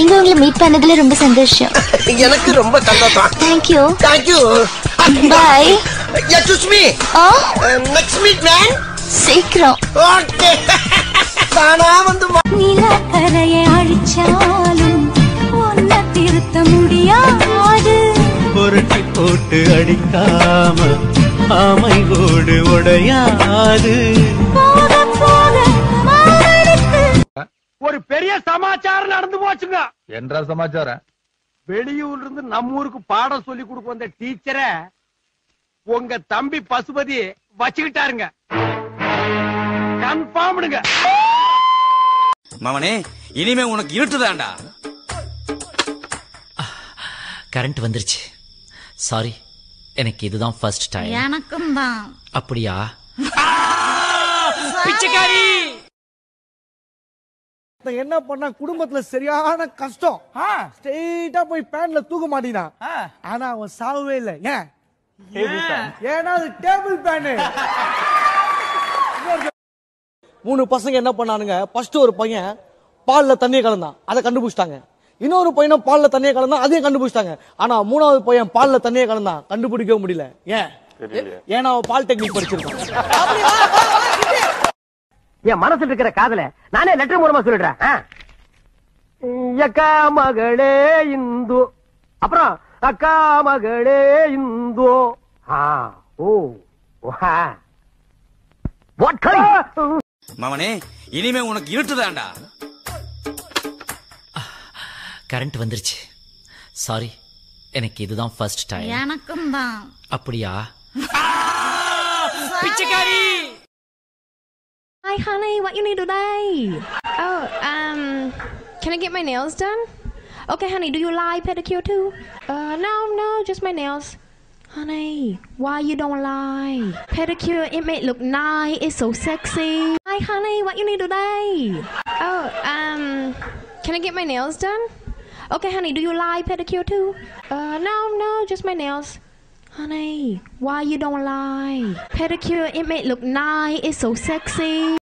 இங்க உங்களை மீட் பண்ணதுல ரொம்ப சந்தோஷம் எனக்கு ரொம்ப சந்தோஷம் thank you thank you Bye. Excuse me ah next meet man சீக்கிரம் ஓகே தானா வந்து மா- நிலக்கரையை அழிச்சாலும் ஒன்ன திருத்த முடியாது புரட்டி போட்டு அடிக்காம ஆமை ஓடு உடையாது போக போக மாரடித்து ஒரு பெரிய சமாச்சாரம் நடந்து போச்சுங்க என்ற சமாச்சாரம் வெளியூர்ல இருந்து நம்ம ஊருக்கு பாடம் சொல்லி கொடுக்க வந்த டீச்சரை உங்க தம்பி பசுபதி வச்சுக்கிட்டாருங்க கன்ஃபார்ம்டுங்க மவனே இனிமே உனக்கு இருட்டுதான்டா கரண்ட் வந்துருச்சு சாரி எனக்கு இதுதான் ஃபர்ஸ்ட் டைம் எனக்கும் தான் அப்படியா பிச்சைக்காரி என்ன பண்ணா குடும்பத்துல சரியான கஷ்டம் ஸ்ட்ரெயிட்டா போய் பேன்ல தூக்க மாட்டீனான் ஆனா அவன் சாவவே இல்லை ஏன் ஏன்னா அது டேபிள் பேனு மூணு பசங்க என்ன பண்ணானுங்க ஃபர்ஸ்ட் ஒரு பையன் பால்ல தண்ணியை கலந்தான் அதை கண்டுபிடிச்சிட்டாங்க இன்னொரு பையனும் பால்ல தண்ணியை கலந்தான் அதையும் கண்டுபிடிச்சிட்டாங்க ஆனா மூணாவது பையன் பால்ல தண்ணியை கலந்தான் கண்டுபிடிக்கவே முடியல ஏன் ஏன்னா அவன் பால் டெக்னிக் படிச்சிருக்கான் என் மனசுல இருக்கிற காதல நானே லெட்டர் மூலமா சொல்லிடுறேன் ஆ? அக்கா மகளே இந்து அப்புறம் அக்கா மகளே இந்து ஆ ஓ வா வாட் மவனே இனிமே உனக்கு இருட்டுதான்டா கரண்ட் வந்துருச்சு சாரி எனக்கு இதுதான் ஃபர்ஸ்ட் டைம் எனக்கும் தான் அப்படியா பிச்சைக்காரி Hi honey, what you need today? Oh, um, can I get my nails done? Okay, honey, do you like pedicure too? Uh, no, no, just my nails. Honey, why you don't like? Pedicure, it may look nice, it's so sexy. Hi honey, what you need today? Oh, um, can I get my nails done? Okay, honey, do you like pedicure too? Uh, no, no, just my nails. Honey, why you don't like? Pedicure, it may look nice, it's so sexy.